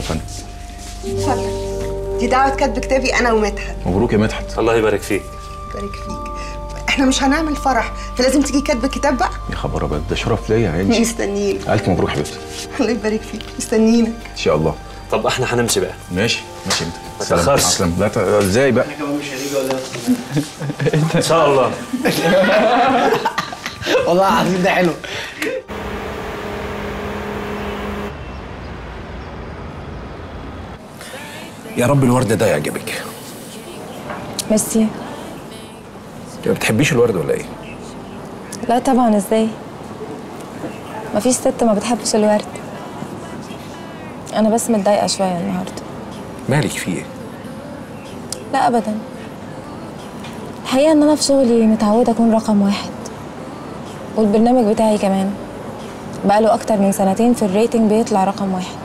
فندم اتفضل دي دعوة كاتب كتابي أنا ومدحت مبروك يا مدحت الله يبارك فيك بارك فيك احنا مش هنعمل فرح فلازم تيجي كاتب الكتاب بقى يا خبر ابيض ده شرف ليا يا انجي مستنيين الف مبروك حبيبتي الله يبارك فيك مستنيينك ان شاء الله طب احنا هنمشي بقى ماشي ماشي انت ما سلام. تأخرش. مع السلامة. لا ت- ازاي بقى ان شاء الله والله العظيم ده حلو يا رب الورد ده يعجبك ميرسي انت ما بتحبيش الورد ولا ايه لا طبعا ازاي مفيش ست ما بتحبش الورد انا بس متضايقه شويه النهارده مالك فيه ايه لا ابدا الحقيقه ان انا في شغلي متعوده اكون رقم واحد والبرنامج بتاعي كمان بقاله اكتر من سنتين في الريتنج بيطلع رقم واحد